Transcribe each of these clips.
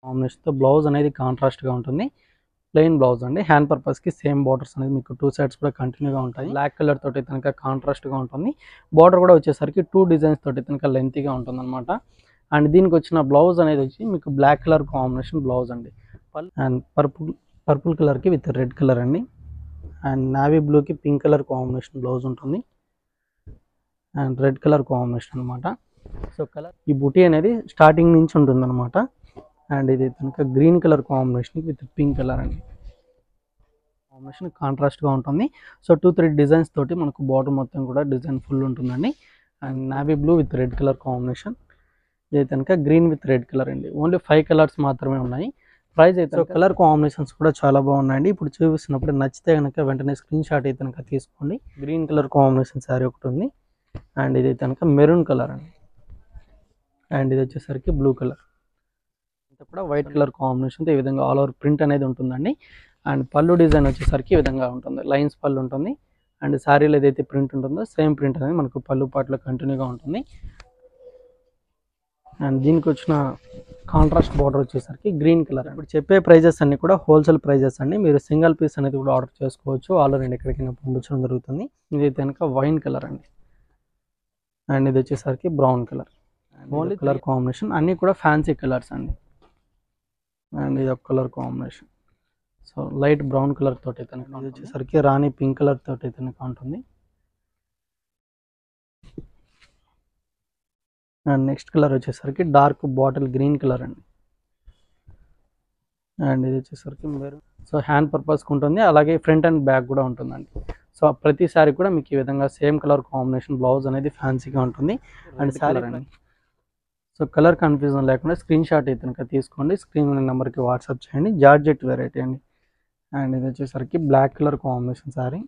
కాంబినేషన్తో బ్లౌజ్ అనేది కాంట్రాస్ట్గా ఉంటుంది ప్లెయిన్ బ్లౌజ్ అండి హ్యాండ్ పర్పస్కి సేమ్ బార్డర్స్ అనేది మీకు టూ సైడ్స్ కూడా కంటిన్యూగా ఉంటాయి బ్లాక్ కలర్ తోటి కనుక కాంట్రాస్ట్గా ఉంటుంది బార్డర్ కూడా వచ్చేసరికి టూ డిజైన్స్ తోటి కనుక లెంతీగా ఉంటుంది అనమాట అండ్ దీనికి వచ్చిన బ్లౌజ్ అనేది వచ్చి మీకు బ్లాక్ కలర్ కాంబినేషన్ బ్లౌజ్ అండి అండ్ పర్పుల్ పర్పుల్ కలర్కి విత్ రెడ్ కలర్ అండి అండ్ నావీ బ్లూకి పింక్ కలర్ కాంబినేషన్ బ్లౌజ్ ఉంటుంది అండ్ రెడ్ కలర్ కాంబినేషన్ అనమాట సో కలర్ ఈ బుటీ అనేది స్టార్టింగ్ నుంచి ఉంటుంది అనమాట అండ్ ఇది కనుక green colour combination with pink colour అండి కాంబినేషన్ కాంట్రాస్ట్గా ఉంటుంది సో టూ త్రీ డిజైన్స్ తోటి మనకు బార్డర్ మొత్తం కూడా డిజైన్ ఫుల్ ఉంటుందండి and navy blue with red colour combination ఇది కనుక గ్రీన్ విత్ రెడ్ కలర్ అండి ఓన్లీ ఫైవ్ కలర్స్ మాత్రమే ఉన్నాయి ప్రైస్ అయితే కలర్ కాంబినేషన్స్ కూడా చాలా బాగున్నాయండి ఇప్పుడు చూపిస్తున్నప్పుడు నచ్చితే కనుక వెంటనే స్క్రీన్ షాట్ అయితే కనుక తీసుకోండి గ్రీన్ కలర్ కాంబినేషన్ శారీ ఒకటి ఉంది అండ్ ఇది కనుక మెరూన్ కలర్ అండి అండ్ ఇది వచ్చేసరికి బ్లూ కలర్ అంతా కూడా వైట్ కలర్ కాంబినేషన్తో ఈ విధంగా ఆల్ ఓవర్ ప్రింట్ అనేది ఉంటుందండి అండ్ పళ్ళు డిజైన్ వచ్చేసరికి ఈ విధంగా ఉంటుంది లైన్స్ పళ్ళు ఉంటుంది అండ్ శారీలో ఏదైతే ప్రింట్ ఉంటుందో సేమ్ ప్రింట్ అనేది మనకు పళ్ళు పాటలో కంటిన్యూగా ఉంటుంది అండ్ దీనికి వచ్చిన కాంట్రాస్ట్ బార్డర్ వచ్చేసరికి గ్రీన్ కలర్ ఇప్పుడు చెప్పే ప్రైజెస్ అన్ని కూడా హోల్సేల్ ప్రైజెస్ అండి మీరు సింగిల్ పీస్ అనేది కూడా ఆర్డర్ చేసుకోవచ్చు ఆల్రెడీ నేను ఎక్కడికైనా పంపించడం జరుగుతుంది ఇది కనుక వైన్ కలర్ అండి అండ్ ఇది వచ్చేసరికి brown colour only colour combination అన్నీ కూడా ఫ్యాన్సీ కలర్స్ అండి అండ్ ఇది ఒక colour combination so light brown colour తోటి అయితే ఇది వచ్చేసరికి రాణి పింక్ కలర్ తోటి అయితే ఉంటుంది అండ్ నెక్స్ట్ కలర్ వచ్చేసరికి డార్క్ బాటిల్ గ్రీన్ కలర్ అండి అండ్ ఇది వచ్చేసరికి మీరు సో హ్యాండ్ పర్పస్కి ఉంటుంది అలాగే ఫ్రంట్ అండ్ బ్యాక్ కూడా ఉంటుందండి సో ప్రతిసారి కూడా మీకు ఈ విధంగా సేమ్ కలర్ కాంబినేషన్ బ్లౌజ్ అనేది ఫ్యాన్సీగా ఉంటుంది అండ్ శారీ అండి సో కలర్ కన్ఫ్యూజన్ లేకుండా స్క్రీన్ షాట్ అయితే కనుక తీసుకోండి స్క్రీన్ నెంబర్కి వాట్సాప్ చేయండి జార్జెట్ వెరైటీ అండి అండ్ ఇది వచ్చేసరికి black colour combination sari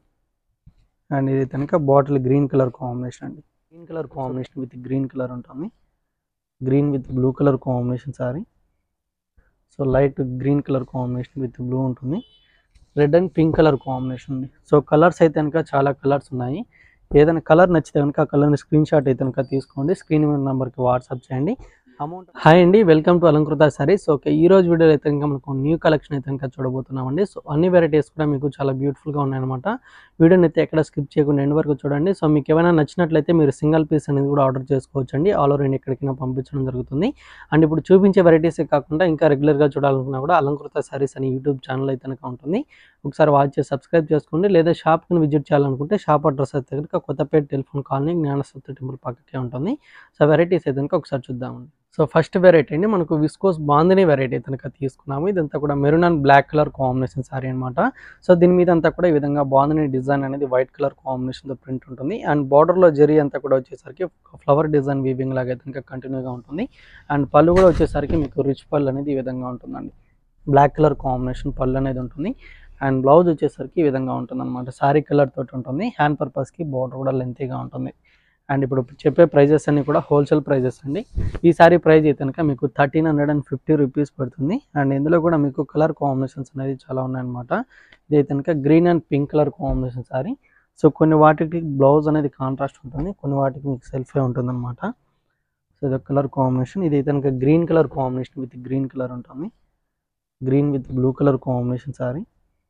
and ఇది కనుక బాటిల్ గ్రీన్ కలర్ కాంబినేషన్ అండి green colour combination with green colour ఉంటుంది green with blue colour combination sari so light green colour combination with blue ఉంటుంది red and pink colour combination ఉంది so colours అయితే కనుక చాలా colours ఉన్నాయి ఏదైనా కలర్ నచ్చితే కనుక ఆ కలర్ని స్క్రీన్ షాట్ అయితే కనుక తీసుకోండి స్క్రీన్ నెంబర్కి వాట్సాప్ చేయండి అమౌంట్ హాయ్ అండి welcome to Alankrita sarees okay ఈ రోజు వీడియోలో అయితే కనుక మనకు న్యూ కలెక్షన్ అయితే కనుక చూడబోతున్నామండి సో అన్ని వెరైటీస్ కూడా మీకు చాలా బ్యూటిఫుల్గా ఉన్నాయన్నమాట వీడియోని అయితే ఎక్కడ స్కిప్ చేయకుండా ఎండ్ వరకు చూడండి సో మీకు ఏమైనా నచ్చినట్లయితే మీరు సింగిల్ పీస్ అనేది కూడా ఆర్డర్ చేసుకోవచ్చు అండి ఆల్ ఓవర్ ఇండియా ఎక్కడికైనా పంపించడం జరుగుతుంది అండ్ ఇప్పుడు చూపించే వెరైటీసే కాకుండా ఇంకా రెగ్యులర్గా చూడాలనుకున్నా కూడా అలంకృత సారీస్ అని యూట్యూబ్ ఛానల్ అయితే కనుక ఉంటుంది ఒకసారి వాచ్ చేసి సబ్స్క్రైబ్ చేసుకోండి లేదా షాప్కి విజిట్ చేయాలనుకుంటే షాప్ అడ్రస్ అయితే కనుక Kothapeta telephone colony Gnanasatva temple పక్కకే ఉంటుంది సో వెరైటీస్ అయితే కనుక ఒకసారి చూద్దామండి సో ఫస్ట్ వెరైటీ అండి మనకు విస్కోస్ బాందిని వెరైటీ కనుక తీసుకున్నాము ఇదంతా కూడా maroon and black colour combination sari అనమాట సో దీని మీద అంతా కూడా ఈ విధంగా బాందిని డిజైన్ అనేది వైట్ కలర్ కాంబినేషన్తో ప్రింట్ ఉంటుంది అండ్ బార్డర్లో జరీ అంతా కూడా వచ్చేసరికి ఫ్లవర్ డిజైన్ వీవింగ్ లాగా అయితే ఇంకా కంటిన్యూగా ఉంటుంది అండ్ పళ్ళు కూడా వచ్చేసరికి మీకు రిచ్ పళ్ళు అనేది ఈ విధంగా ఉంటుందండి బ్లాక్ కలర్ కాంబినేషన్ పళ్ళు అనేది ఉంటుంది అండ్ బ్లౌజ్ వచ్చేసరికి ఈ విధంగా ఉంటుంది అనమాట శారీ కలర్ తోటి ఉంటుంది హ్యాండ్ పర్పస్కి బార్డర్ కూడా లెంతీగా ఉంటుంది అండ్ ఇప్పుడు చెప్పే ప్రైజెస్ అన్ని కూడా హోల్సేల్ ప్రైజెస్ అండి ఈ సారీ ప్రైస్ అయితే కనుక మీకు thirteen hundred and fifty rupees పడుతుంది అండ్ ఇందులో కూడా మీకు కలర్ కాంబినేషన్స్ అనేది చాలా ఉన్నాయన్నమాట ఇది అయితే కనుక green and pink colour combination sari so కొన్ని వాటికి బ్లౌజ్ అనేది కాంట్రాస్ట్ ఉంటుంది కొన్ని వాటికి మీకు సెల్ఫే ఉంటుంది అనమాట సో ఇది కలర్ కాంబినేషన్ ఇది అయితే కనుక green colour combination with green colour ఉంటుంది green with blue colour combination sari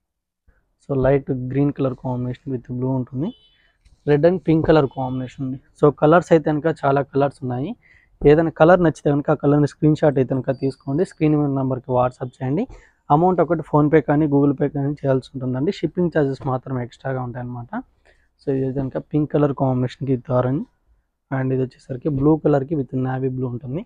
so light green colour combination with blue ఉంటుంది red and pink colour combination ఉంది సో కలర్స్ అయితే కనుక చాలా కలర్స్ ఉన్నాయి ఏదైనా కలర్ నచ్చితే కనుక ఆ కలర్ని స్క్రీన్ షాట్ అయితే కనుక తీసుకోండి స్క్రీన్ నెంబర్కి వాట్సాప్ చేయండి అమౌంట్ ఒకటి ఫోన్పే కానీ గూగుల్ పే కానీ చేయాల్సి ఉంటుందండి షిప్పింగ్ ఛార్జెస్ మాత్రం ఎక్స్ట్రాగా ఉంటాయి అనమాట సో ఇది కనుక పింక్ కలర్ కాంబినేషన్కి విత్ ఆరెంజ్ అండ్ ఇది వచ్చేసరికి బ్లూ కలర్కి విత్ నావీ బ్లూ ఉంటుంది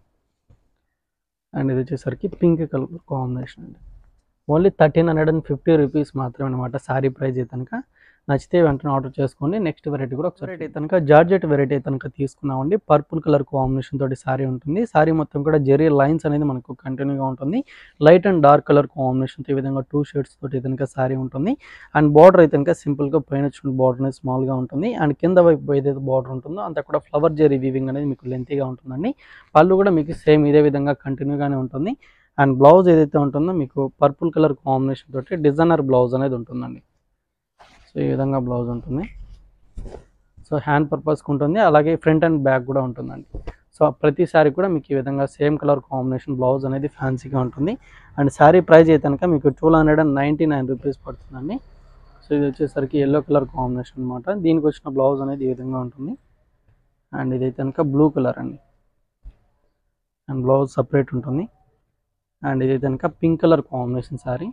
అండ్ ఇది వచ్చేసరికి పింక్ కలర్ కాంబినేషన్ అండి only thirteen hundred and fifty rupees మాత్రమే అనమాట శారీ ప్రైస్ అయితే కనుక నచ్చితే వెంటనే ఆర్డర్ చేసుకోండి నెక్స్ట్ వెరైటీ కూడా ఒకసారి అయితే కనుక జార్జెట్ వెరైటీ అయితే కనుక తీసుకున్నామండి పర్పుల్ కలర్ కాంబినేషన్ తోటి సారీ ఉంటుంది సారీ మొత్తం కూడా జెరీ లైన్స్ అనేది మనకు కంటిన్యూగా ఉంటుంది light and dark colour combination ఈ విధంగా టూ షేడ్స్ తోటి కనుక సారీ ఉంటుంది అండ్ బార్డర్ అయితే కనుక సింపుల్గా పైన వచ్చిన బార్డర్ అనేది స్మాల్గా ఉంటుంది అండ్ కింద వైపు ఏదైతే బార్డర్ ఉంటుందో అంతా కూడా ఫ్లవర్ జెరీ వీవింగ్ అనేది మీకు లెంతీగా ఉంటుందండి పళ్ళు కూడా మీకు సేమ్ ఇదే విధంగా కంటిన్యూగానే ఉంటుంది అండ్ బ్లౌజ్ ఏదైతే ఉంటుందో మీకు పర్పుల్ కలర్ కాంబినేషన్ తోటి డిజైనర్ బ్లౌజ్ అనేది ఉంటుందండి సో ఈ విధంగా బ్లౌజ్ ఉంటుంది సో హ్యాండ్ పర్పస్కి ఉంటుంది అలాగే ఫ్రంట్ అండ్ బ్యాక్ కూడా ఉంటుందండి సో ప్రతి శారీ కూడా మీకు ఈ విధంగా సేమ్ కలర్ కాంబినేషన్ బ్లౌజ్ అనేది ఫ్యాన్సీగా ఉంటుంది అండ్ శారీ ప్రైస్ అయితే కనుక మీకు twelve hundred and ninety nine rupees పడుతుందండి సో ఇది వచ్చేసరికి ఎల్లో కలర్ కాంబినేషన్ అనమాట దీనికి వచ్చిన బ్లౌజ్ అనేది ఈ విధంగా ఉంటుంది అండ్ ఇదైతే కనుక బ్లూ కలర్ అండి అండ్ బ్లౌజ్ సపరేట్ ఉంటుంది అండ్ ఇది కనుక pink colour combination sari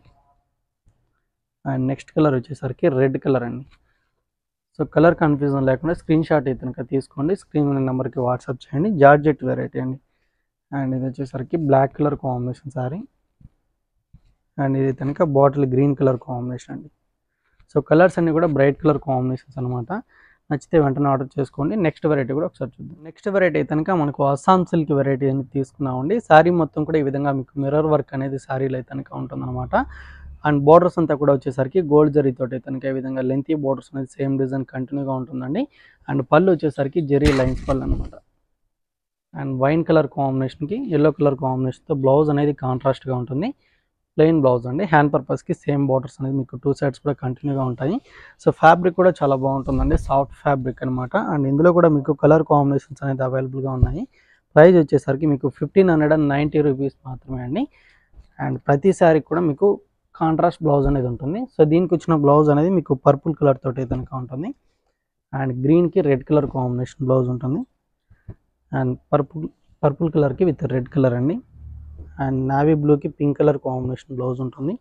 and next colour వచ్చేసరికి రెడ్ కలర్ అండి సో కలర్ కన్ఫ్యూజన్ లేకుండా స్క్రీన్ షాట్ అయితే కనుక తీసుకోండి స్క్రీన్ నెంబర్కి వాట్సాప్ చేయండి జార్జెట్ వెరైటీ అండి అండ్ ఇది వచ్చేసరికి black colour combination sari and ఇది కనుక బాటిల్ గ్రీన్ కలర్ కాంబినేషన్ అండి సో కలర్స్ అన్ని కూడా బ్రైట్ కలర్ కాంబినేషన్స్ అనమాట నచ్చితే వెంటనే ఆర్డర్ చేసుకోండి నెక్స్ట్ వెరైటీ కూడా ఒకసారి చూద్దాం నెక్స్ట్ వెరైటీ అయితే కనుక మనకు అస్సాం సిల్క్ వెరైటీ అనేది తీసుకున్నామండి శారీ మొత్తం కూడా ఈ విధంగా మీకు మిర్రర్ వర్క్ అనేది శారీలో అయితే కనుక ఉంటుందన్నమాట అండ్ బోర్డర్స్ అంతా కూడా వచ్చేసరికి గోల్డ్ జరీ తోటి అయితే కనుక ఈ విధంగా లెంతీ బోర్డర్స్ అనేది సేమ్ డిజైన్ కంటిన్యూగా ఉంటుందండి అండ్ పళ్ళు వచ్చేసరికి జెరీ లైన్స్ పళ్ళు అనమాట అండ్ వైన్ కలర్ కాంబినేషన్కి ఎల్లో కలర్ కాంబినేషన్తో బ్లౌజ్ అనేది కాంట్రాస్ట్గా ఉంటుంది ప్లెయిన్ బ్లౌజ్ అండి హ్యాండ్ పర్పస్కి సేమ్ బార్డర్స్ అనేది మీకు టూ సైడ్స్ కూడా కంటిన్యూగా ఉంటాయి సో ఫ్యాబ్రిక్ కూడా చాలా బాగుంటుందండి సాఫ్ట్ ఫ్యాబ్రిక్ అనమాట అండ్ ఇందులో కూడా మీకు కలర్ కాంబినేషన్స్ అనేది అవైలబుల్గా ఉన్నాయి ప్రైస్ వచ్చేసరికి మీకు fifteen hundred and ninety rupees మాత్రమే అండి అండ్ ప్రతి శారీకి కూడా మీకు కాంట్రాస్ట్ బ్లౌజ్ అనేది ఉంటుంది సో దీనికి వచ్చిన బ్లౌజ్ అనేది మీకు పర్పుల్ కలర్ తోటి కనుక ఉంటుంది అండ్ గ్రీన్కి రెడ్ కలర్ కాంబినేషన్ బ్లౌజ్ ఉంటుంది అండ్ పర్పుల్ పర్పుల్ కలర్కి విత్ రెడ్ కలర్ అండి అండ్ నావీ బ్లూకి పింక్ కలర్ కాంబినేషన్ బ్లౌజ్ ఉంటుంది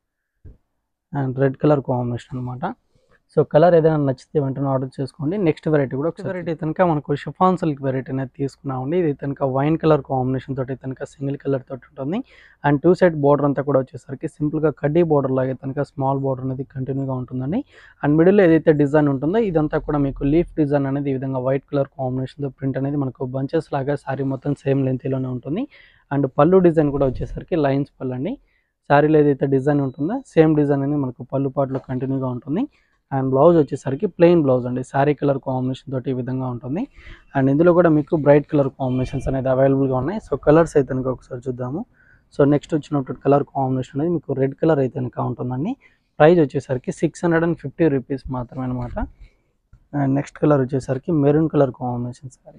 అండ్ రెడ్ కలర్ కాంబినేషన్ అనమాట సో కలర్ ఏదైనా నచ్చితే వెంటనే ఆర్డర్ చేసుకోండి నెక్స్ట్ వెరైటీ కూడా ఒక వెరైటీ కనుక మనకు షిఫాన్ సిల్క్ వెరైటీ అనేది తీసుకున్నామండి ఇది కనుక వైన్ కలర్ కాంబినేషన్ తోటి కనుక సింగిల్ కలర్ తోటి ఉంటుంది అండ్ టూ సైడ్ బోర్డర్ అంతా కూడా వచ్చేసరికి సింపుల్గా కడ్డీ బోర్డర్ లాగే కనుక స్మాల్ బోర్డర్ అనేది కంటిన్యూగా ఉంటుందండి అండ్ మిడిల్లో ఏదైతే డిజైన్ ఉంటుందో ఇదంతా కూడా మీకు లీఫ్ డిజైన్ అనేది ఈ విధంగా వైట్ కలర్ కాంబినేషన్తో ప్రింట్ అనేది మనకు బంచెస్ లాగా శారీ మొత్తం సేమ్ లెంతీలోనే ఉంటుంది అండ్ పళ్ళు డిజైన్ కూడా వచ్చేసరికి లైన్స్ పళ్ళు అండి శారీలో ఏదైతే డిజైన్ ఉంటుందో సేమ్ డిజైన్ అనేది మనకు పళ్ళు పాటలో కంటిన్యూగా ఉంటుంది అండ్ బ్లౌజ్ వచ్చేసరికి ప్లెయిన్ బ్లౌజ్ అండి శారీ కలర్ కాంబినేషన్ తోటి ఈ విధంగా ఉంటుంది అండ్ ఇందులో కూడా మీకు బ్రైట్ కలర్ కాంబినేషన్స్ అనేది అవైలబుల్గా ఉన్నాయి సో కలర్స్ అయితే కనుక ఒకసారి చూద్దాము సో నెక్స్ట్ వచ్చినటువంటి కలర్ కాంబినేషన్ అనేది మీకు రెడ్ కలర్ అయితే కనుక ఉంటుందండి ప్రైస్ వచ్చేసరికి six hundred and fifty rupees మాత్రమే అనమాట అండ్ నెక్స్ట్ కలర్ వచ్చేసరికి maroon colour combination sari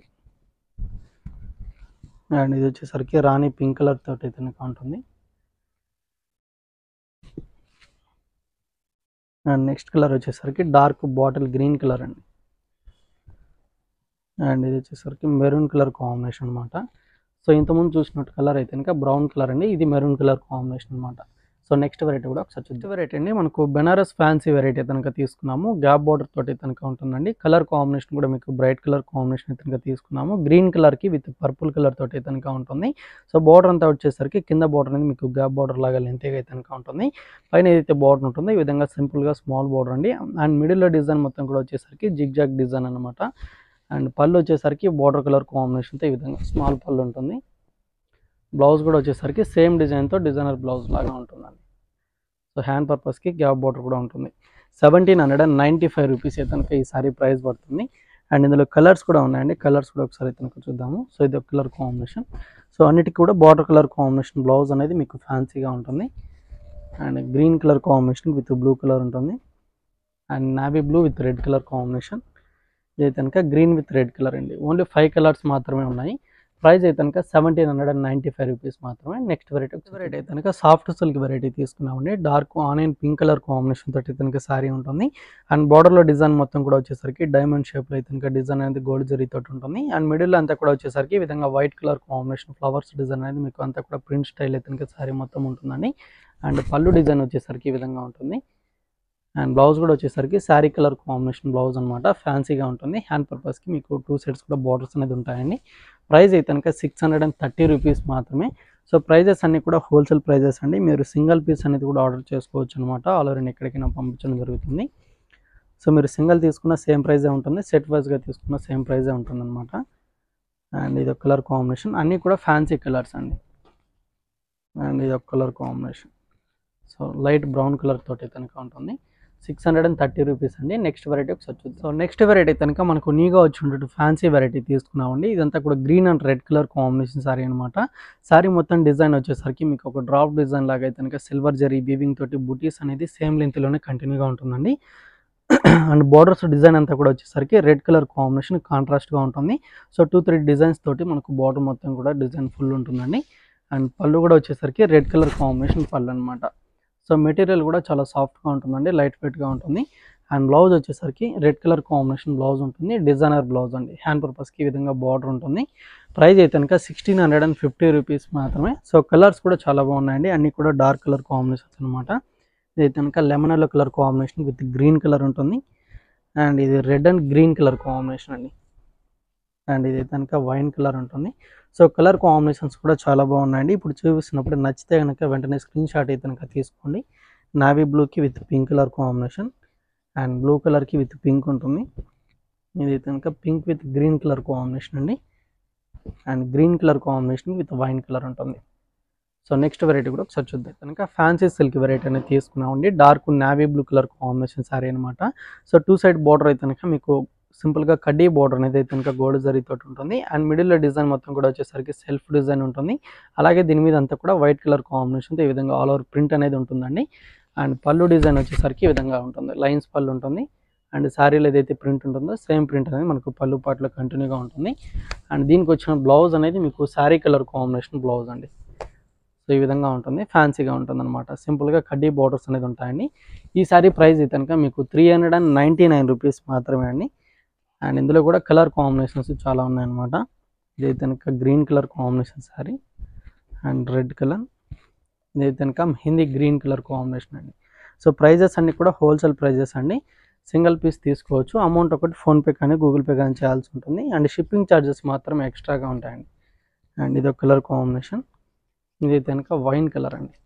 and ఇది వచ్చేసరికి రాణి పింక్ కలర్ తోటి అయితే కనుక ఉంటుంది అండ్ నెక్స్ట్ కలర్ వచ్చేసరికి డార్క్ బాటిల్ గ్రీన్ కలర్ అండి అండ్ ఇది వచ్చేసరికి మెరూన్ కలర్ కాంబినేషన్ అనమాట సో ఇంతకుముందు చూసినట్టు కలర్ అయితే కనుక బ్రౌన్ కలర్ అండి ఇది మెరూన్ కలర్ కాంబినేషన్ అనమాట సో నెక్స్ట్ వెరైటీ కూడా ఒకసారి చూద్దాం వెరైటీ అండి మనకు బెనారస్ ఫ్యాన్సీ వెరైటీ కనుక తీసుకున్నాము గ్యాప్ బార్డర్ తోటి కనుక ఉంటుందండి కలర్ కాంబినేషన్ కూడా మీకు బ్రైట్ కలర్ కాంబినేషన్ కనుక తీసుకున్నాము గ్రీన్ కలర్కి విత్ పర్పుల్ కలర్ తోటి కనుక ఉంటుంది సో బార్డర్ అంతా వచ్చేసరికి కింద బార్డర్ అనేది మీకు గ్యాప్ బార్డర్ లాగా లెంతేగా అయితే కనుక ఉంటుంది పైన ఏదైతే బార్డర్ ఉంటుందో ఈ విధంగా సింపుల్గా స్మాల్ బార్డర్ అండి అండ్ మిడిల్లో డిజైన్ మొత్తం కూడా వచ్చేసరికి జిగ్ జాగ్ డిజైన్ అనమాట అండ్ పళ్ళు వచ్చేసరికి బార్డర్ కలర్ కాంబినేషన్తో ఈ విధంగా స్మాల్ పళ్ళు ఉంటుంది బ్లౌజ్ కూడా వచ్చేసరికి సేమ్ డిజైన్తో డిజైనర్ బ్లౌజ్ లాగా ఉంటుందండి సో హ్యాండ్ పర్పస్కి గ్యాప్ బార్డర్ కూడా ఉంటుంది seventeen hundred and ninety five rupees అయితే ఈ సారీ ప్రైస్ పడుతుంది అండ్ ఇందులో కలర్స్ కూడా ఉన్నాయండి కలర్స్ కూడా ఒకసారి అయితే చూద్దాము సో ఇది ఒక కలర్ కాంబినేషన్ సో అన్నిటికీ కూడా బార్డర్ కలర్ కాంబినేషన్ బ్లౌజ్ అనేది మీకు ఫ్యాన్సీగా ఉంటుంది and green colour combination with blue colour ఉంటుంది and navy blue with red colour combination ఇది కనుక గ్రీన్ విత్ రెడ్ కలర్ అండి ఓన్లీ ఫైవ్ కలర్స్ మాత్రమే ఉన్నాయి ప్రైస్ అయితే కనుక seventeen hundred and ninety five rupees మాత్రమే నెక్స్ట్ వెరైటీ వెరైటీ అయితే కనుక సాఫ్ట్ సిల్క్ వెరైటీ తీసుకున్నామండి dark onion pink colour combination తోటి కనుక శారీ ఉంటుంది అండ్ బార్డర్లో డిజైన్ మొత్తం కూడా వచ్చేసరికి డైమండ్ షేప్లో అయితే కనుక డిజైన్ అనేది గోల్డ్ జరీ తోటి ఉంటుంది అండ్ మిడిల్ అంతా కూడా వచ్చేసరికి ఈ విధంగా white colour combination flowers design అనేది మీకు అంతా కూడా ప్రింట్ స్టైల్ అయితే కనుక శారీ మొత్తం ఉంటుందండి అండ్ పళ్ళు డిజైన్ వచ్చేసరికి ఈ విధంగా ఉంటుంది అండ్ బ్లౌజ్ కూడా వచ్చేసరికి శారీ కలర్ కాంబినేషన్ బ్లౌజ్ అనమాట ఫ్యాన్సీగా ఉంటుంది హ్యాండ్ పర్పస్కి మీకు టూ సెట్స్ కూడా బార్డర్స్ అనేది ఉంటాయండి ప్రైస్ అయితే కనుక six hundred and thirty rupees మాత్రమే సో ప్రైజెస్ అన్నీ కూడా హోల్సేల్ ప్రైజెస్ అండి మీరు సింగిల్ పీస్ అనేది కూడా ఆర్డర్ చేసుకోవచ్చు అనమాట ఆల్ ఓవర్ ఎక్కడికైనా పంపించడం జరుగుతుంది సో మీరు సింగిల్ తీసుకున్న సేమ్ ప్రైజే ఉంటుంది సెట్ వైజ్గా తీసుకున్న సేమ్ ప్రైజే ఉంటుంది అనమాట అండ్ ఇది ఒక కలర్ కాంబినేషన్ అన్నీ కూడా ఫ్యాన్సీ కలర్స్ అండి అండ్ ఇది ఒక colour combination so light brown colour తోటి కనుక ఉంటుంది six hundred and thirty rupees అండి నెక్స్ట్ వెరైటీ ఒకసారి చూద్దాం సో నెక్స్ట్ వెరైటీ కనుక మనకు నీగా వచ్చి ఉండేటు ఫ్యాన్సీ వెరైటీ తీసుకున్నామండి ఇదంతా కూడా green and red colour combination sari అనమాట సారీ మొత్తం డిజైన్ వచ్చేసరికి మీకు ఒక డ్రాప్ డిజైన్ లాగా అయితే కనుక సిల్వర్ జరీ బీవింగ్ తోటి బుటీస్ అనేది సేమ్ లెంత్లోనే కంటిన్యూగా ఉంటుందండి అండ్ బార్డర్స్ డిజైన్ అంతా కూడా వచ్చేసరికి రెడ్ కలర్ కాంబినేషన్ కాంట్రాస్ట్గా ఉంటుంది సో టూ త్రీ డిజైన్స్ తోటి మనకు బార్డర్ మొత్తం కూడా డిజైన్ ఫుల్ ఉంటుందండి అండ్ పళ్ళు కూడా వచ్చేసరికి రెడ్ కలర్ కాంబినేషన్ పళ్ళు అనమాట సో మెటీరియల్ కూడా చాలా సాఫ్ట్గా ఉంటుందండి లైట్ వెయిట్గా ఉంటుంది అండ్ బ్లౌజ్ వచ్చేసరికి రెడ్ కలర్ కాంబినేషన్ బ్లౌజ్ ఉంటుంది డిజైనర్ బ్లౌజ్ అండి హ్యాండ్ పర్పస్కి ఈ విధంగా బార్డర్ ఉంటుంది ప్రైస్ అయితే కనుక sixteen hundred and fifty rupees మాత్రమే సో కలర్స్ కూడా చాలా బాగున్నాయండి అన్నీ కూడా డార్క్ కలర్ కాంబినేషన్స్ అనమాట ఇది కనుక lemon yellow colour combination with green colour ఉంటుంది అండ్ ఇది red and green colour combination అండి అండ్ ఇది కనుక వైన్ కలర్ ఉంటుంది సో కలర్ కాంబినేషన్స్ కూడా చాలా బాగున్నాయండి ఇప్పుడు చూపిస్తున్నప్పుడు నచ్చితే కనుక వెంటనే స్క్రీన్ షాట్ అయితే కనుక తీసుకోండి నావీ బ్లూకి with pink colour combination and blue కలర్కి విత్ పింక్ ఉంటుంది ఇది కనుక pink with green colour combination అండి and green colour combination with wine colour ఉంటుంది సో నెక్స్ట్ వెరైటీ కూడా ఒకసారి చూద్దాం కనుక ఫ్యాన్సీ సిల్క్ వెరైటీ అనేది తీసుకున్నామండి dark navy blue colour combination sari అనమాట సో టూ సైడ్ బార్డర్ అయితే కనుక మీకు సింపుల్గా కడ్డీ బార్డర్ అనేది అయితే కనుక గోల్డ్ జరీతో ఉంటుంది అండ్ మిడిల్లో డిజైన్ మొత్తం కూడా వచ్చేసరికి సెల్ఫ్ డిజైన్ ఉంటుంది అలాగే దీని మీద అంతా కూడా వైట్ కలర్ కాంబినేషన్తో ఈ విధంగా ఆల్ ఓవర్ ప్రింట్ అనేది ఉంటుందండి అండ్ పళ్ళు డిజైన్ వచ్చేసరికి ఈ విధంగా ఉంటుంది లైన్స్ పళ్ళు ఉంటుంది అండ్ శారీలో ఏదైతే ప్రింట్ ఉంటుందో సేమ్ ప్రింట్ అనేది మనకు పళ్ళు పాటలో కంటిన్యూగా ఉంటుంది అండ్ దీనికి వచ్చిన బ్లౌజ్ అనేది మీకు శారీ కలర్ కాంబినేషన్ బ్లౌజ్ అండి సో ఈ విధంగా ఉంటుంది ఫ్యాన్సీగా ఉంటుంది అనమాట సింపుల్గా కడ్డీ బార్డర్స్ అనేది ఉంటాయండి ఈ శారీ ప్రైస్ అయితే కనుక మీకు three hundred and ninety nine rupees మాత్రమే అండి అండ్ ఇందులో కూడా కలర్ కాంబినేషన్స్ చాలా ఉన్నాయన్నమాట ఇది కనుక green colour combination sari and red colour ఇది కనుక హిందీ గ్రీన్ కలర్ కాంబినేషన్ అండి సో ప్రైజెస్ అన్ని కూడా హోల్సేల్ ప్రైజెస్ అండి సింగిల్ పీస్ తీసుకోవచ్చు అమౌంట్ ఒకటి ఫోన్పే కానీ గూగుల్ పే కానీ చేయాల్సి ఉంటుంది అండ్ షిప్పింగ్ ఛార్జెస్ మాత్రం ఎక్స్ట్రాగా ఉంటాయండి అండ్ ఇది ఒక కలర్ కాంబినేషన్ ఇది కనుక వైన్ కలర్ అండి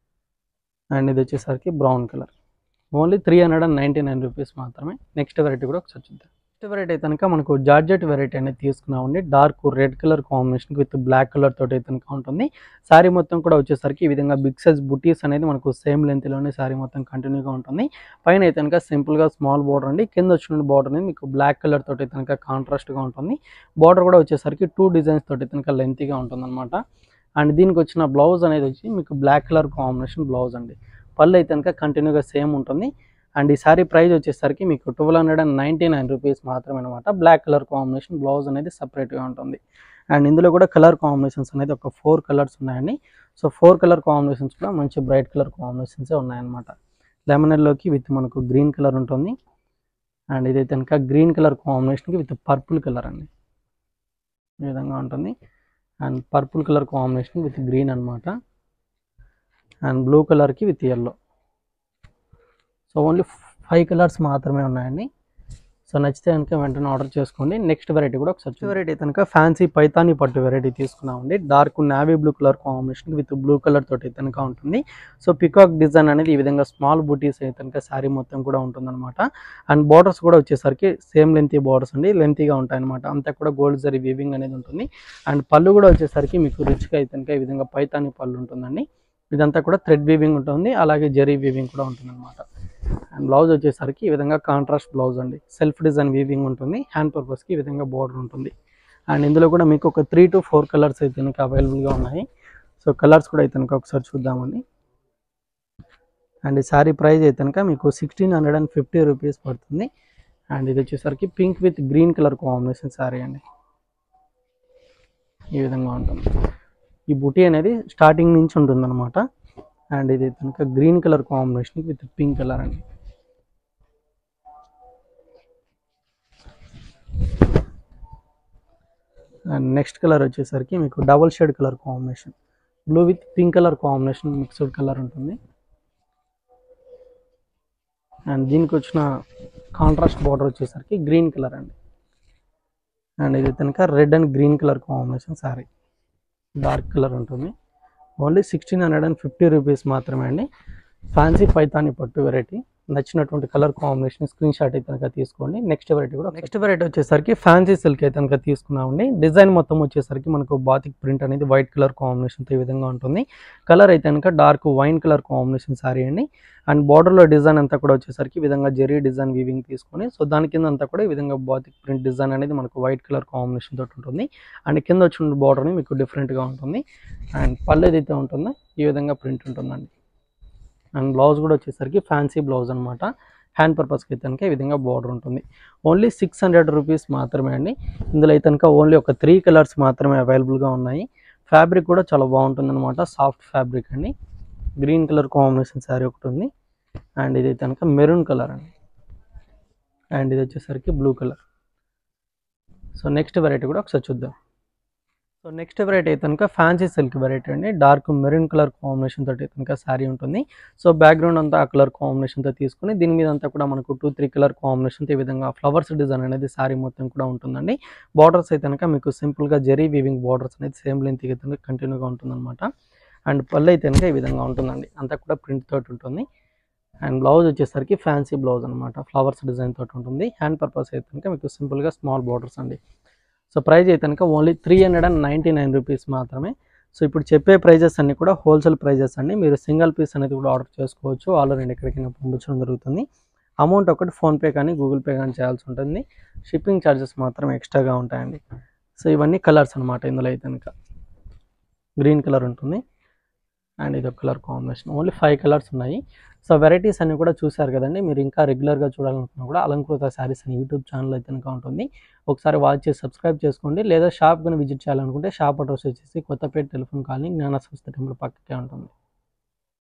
అండ్ ఇది వచ్చేసరికి brown colour only three hundred and ninety nine rupees మాత్రమే నెక్స్ట్ వెరైటీ కూడా ఒకసారి చూద్దాం నెక్స్ట్ వెరైటీ కనుక మనకు జార్జెట్ వెరైటీ అనేది తీసుకున్నామండి dark red colour combination with black colour తోటి అయితే కనుక ఉంటుంది శారీ మొత్తం కూడా వచ్చేసరికి ఈ విధంగా బిగ్ సైజ్ బుటీస్ అనేది మనకు సేమ్ లెంత్లోనే శారీ మొత్తం కంటిన్యూగా ఉంటుంది పైన అయితే కనుక సింపుల్గా స్మాల్ బార్డర్ అండి కింద వచ్చిన బార్డర్ అనేది మీకు బ్లాక్ కలర్ తోటి అయితే కనుక కాంట్రాస్ట్గా ఉంటుంది బార్డర్ కూడా వచ్చేసరికి టూ డిజైన్స్ తోటి అయితే కనుక లెంతీగా ఉంటుంది అనమాట అండ్ దీనికి వచ్చిన బ్లౌజ్ అనేది వచ్చి మీకు బ్లాక్ కలర్ కాంబినేషన్ బ్లౌజ్ అండి పళ్ళు అయితే కనుక కంటిన్యూగా సేమ్ ఉంటుంది అండ్ ఈ సారీ ప్రైస్ వచ్చేసరికి మీకు twelve hundred and ninety nine rupees మాత్రమే అనమాట బ్లాక్ కలర్ కాంబినేషన్ బ్లౌజ్ అనేది సపరేట్గా ఉంటుంది అండ్ ఇందులో కూడా కలర్ కాంబినేషన్స్ అనేది ఒక ఫోర్ కలర్స్ ఉన్నాయండి సో ఫోర్ కలర్ కాంబినేషన్స్ కూడా మంచి బ్రైట్ కలర్ కాంబినేషన్సే ఉన్నాయన్నమాట లెమన్ ఎల్లోకి విత్ మనకు గ్రీన్ కలర్ ఉంటుంది అండ్ ఇదైతే కనుక గ్రీన్ కలర్ కాంబినేషన్కి విత్ పర్పుల్ కలర్ అండి ఈ విధంగా ఉంటుంది and purple colour combination with green అనమాట అండ్ బ్లూ కలర్కి with yellow so only five colours మాత్రమే ఉన్నాయండి సో నచ్చితే కనుక వెంటనే ఆర్డర్ చేసుకోండి నెక్స్ట్ వెరైటీ కూడా ఒకసారి వెరైటీ కనుక ఫ్యాన్సీ పైతాని పట్టు వెరైటీ తీసుకున్నామండి dark navy blue colour combination with blue colour తోటి కనుక ఉంటుంది సో పికాక్ డిజైన్ అనేది ఈ విధంగా స్మాల్ బూటీస్ అయితే కనుక శారీ మొత్తం కూడా ఉంటుందన్నమాట అండ్ బార్డర్స్ కూడా వచ్చేసరికి సేమ్ లెంతీ బార్డర్స్ అండి లెంతీగా ఉంటాయి అనమాట అంతా కూడా గోల్డ్ జరీ వీవింగ్ అనేది ఉంటుంది అండ్ పళ్ళు కూడా వచ్చేసరికి మీకు రిచ్గా అయితే కనుక ఈ విధంగా పైతాని పళ్ళు ఉంటుందండి ఇదంతా కూడా థ్రెడ్ వీవింగ్ ఉంటుంది అలాగే జరీ వీవింగ్ కూడా ఉంటుంది అనమాట అండ్ బ్లౌజ్ వచ్చేసరికి ఈ విధంగా కాంట్రాస్ట్ బ్లౌజ్ అండి సెల్ఫ్ డిజైన్ వీవింగ్ ఉంటుంది హ్యాండ్ పర్పస్కి ఈ విధంగా బార్డర్ ఉంటుంది అండ్ ఇందులో కూడా మీకు ఒక త్రీ టు ఫోర్ కలర్స్ అయితే కనుక అవైలబుల్గా ఉన్నాయి సో కలర్స్ కూడా అయితే కనుక ఒకసారి చూద్దామండి అండ్ ఈ శారీ ప్రైస్ అయితే కనుక మీకు sixteen hundred and fifty rupees పడుతుంది అండ్ ఇది వచ్చేసరికి pink with green colour combination sari అండి ఈ విధంగా ఉంటుంది ఈ బుటీ అనేది స్టార్టింగ్ నుంచి ఉంటుందన్నమాట అండ్ ఇది కనుక green colour combination with pink colour అండి అండ్ నెక్స్ట్ కలర్ వచ్చేసరికి మీకు double shade colour combination blue with pink colour combination mixed colour ఉంటుంది అండ్ దీనికి వచ్చిన కాంట్రాస్ట్ బార్డర్ వచ్చేసరికి గ్రీన్ కలర్ అండి అండ్ ఇది కనుక red and green colour combination sari dark colour ఉంటుంది only sixteen hundred and fifty rupees మాత్రమే అండి ఫ్యాన్సీ పైతాని పట్టు వెరైటీ నచ్చినటువంటి కలర్ కాంబినేషన్ స్క్రీన్ షాట్ అయితే కనుక తీసుకోండి నెక్స్ట్ వెరైటీ కూడా నెక్స్ట్ వెరైటీ వచ్చేసరికి ఫ్యాన్సీ సిల్క్ అయితే కనుక తీసుకున్నామండి డిజైన్ మొత్తం వచ్చేసరికి మనకు బాతిక్ ప్రింట్ అనేది వైట్ కలర్ కాంబినేషన్తో ఈ విధంగా ఉంటుంది కలర్ అయితే కనుక dark wine colour combination sari అండి అండ్ బార్డర్లో డిజైన్ అంతా కూడా వచ్చేసరికి ఈ విధంగా జెరీ డిజైన్ వీవింగ్ తీసుకొని సో దాని కింద అంతా కూడా ఈ విధంగా బాతిక్ ప్రింట్ డిజైన్ అనేది మనకు వైట్ కలర్ కాంబినేషన్ తోటి ఉంటుంది అండ్ కింద వచ్చిన బార్డర్ని మీకు డిఫరెంట్గా ఉంటుంది అండ్ పళ్ళు ఏదైతే ఉంటుందో ఈ విధంగా ప్రింట్ ఉంటుందండి అండ్ బ్లౌజ్ కూడా వచ్చేసరికి ఫ్యాన్సీ బ్లౌజ్ అనమాట హ్యాండ్ పర్పస్కి అయితే కనుక ఈ విధంగా బార్డర్ ఉంటుంది ఓన్లీ సిక్స్ హండ్రెడ్ రూపీస్ మాత్రమే అండి ఇందులో అయితే కనుక ఓన్లీ ఒక త్రీ కలర్స్ మాత్రమే అవైలబుల్గా ఉన్నాయి ఫ్యాబ్రిక్ కూడా చాలా బాగుంటుంది అనమాట సాఫ్ట్ ఫ్యాబ్రిక్ అండి గ్రీన్ కలర్ కాంబినేషన్ శారీ ఒకటి ఉంది అండ్ ఇది అయితే కనుక మెరూన్ కలర్ అండి అండ్ ఇది వచ్చేసరికి blue colour so next variety కూడా ఒకసారి చూద్దాం సో నెక్స్ట్ వెరైటీ అయితే కనుక ఫ్యాన్సీ సిల్క్ వెరైటీ అండి డార్క్ మెరూన్ కలర్ కాంబినేషన్ తోటి అయితే కనుక శారీ ఉంటుంది సో బ్యాక్గ్రౌండ్ అంతా ఆ కలర్ కాంబినేషన్తో తీసుకుని దీని మీద అంతా కూడా మనకు టూ త్రీ కలర్ కాంబినేషన్తో ఈ విధంగా ఫ్లవర్స్ డిజైన్ అనేది శారీ మొత్తం కూడా ఉంటుందండి బార్డర్స్ అయితే కనుక మీకు సింపుల్గా జెరీ వీవింగ్ బార్డర్స్ అనేది సేమ్ లెంత్ అయితే కంటిన్యూగా ఉంటుందన్నమాట అండ్ పళ్ళు అయితే కనుక ఈ విధంగా ఉంటుందండి అంతా కూడా ప్రింట్ తోటి ఉంటుంది అండ్ బ్లౌజ్ వచ్చేసరికి ఫ్యాన్సీ బ్లౌజ్ అనమాట ఫ్లవర్స్ డిజైన్ తోటి ఉంటుంది హ్యాండ్ పర్పస్ అయితే కనుక మీకు సింపుల్గా స్మాల్ బార్డర్స్ అండి సో ప్రైస్ అయితే కనుక only three hundred and ninety nine rupees మాత్రమే సో ఇప్పుడు చెప్పే ప్రైజెస్ అన్ని కూడా హోల్సేల్ ప్రైజెస్ అండి మీరు సింగిల్ పీస్ అనేది కూడా ఆర్డర్ చేసుకోవచ్చు ఆల్రెడీ ఎక్కడికైనా పంపించడం జరుగుతుంది అమౌంట్ ఒకటి ఫోన్పే కానీ గూగుల్ పే కానీ చేయాల్సి ఉంటుంది షిప్పింగ్ ఛార్జెస్ మాత్రం ఎక్స్ట్రాగా ఉంటాయండి సో ఇవన్నీ కలర్స్ అనమాట ఇందులో అయితే కనుక గ్రీన్ కలర్ ఉంటుంది అండ్ ఇది ఒక colour combination only five colours ఉన్నాయి సో వెరైటీస్ అన్ని కూడా చూశారు కదండి మీరు ఇంకా రెగ్యులర్గా చూడాలనుకున్నా కూడా అలంకృత శారీస్ అని యూట్యూబ్ ఛానల్ అయితే కనుక ఉంటుంది ఒకసారి వాచ్ చేసి సబ్స్క్రైబ్ చేసుకోండి లేదా షాప్ కానీ విజిట్ చేయాలనుకుంటే షాప్ అడ్రస్ వచ్చేసి కొత్తపేట టెలిఫోన్ కాలనీ జ్ఞాన సంస్థ టెంపుల్ పక్కకే ఉంటుంది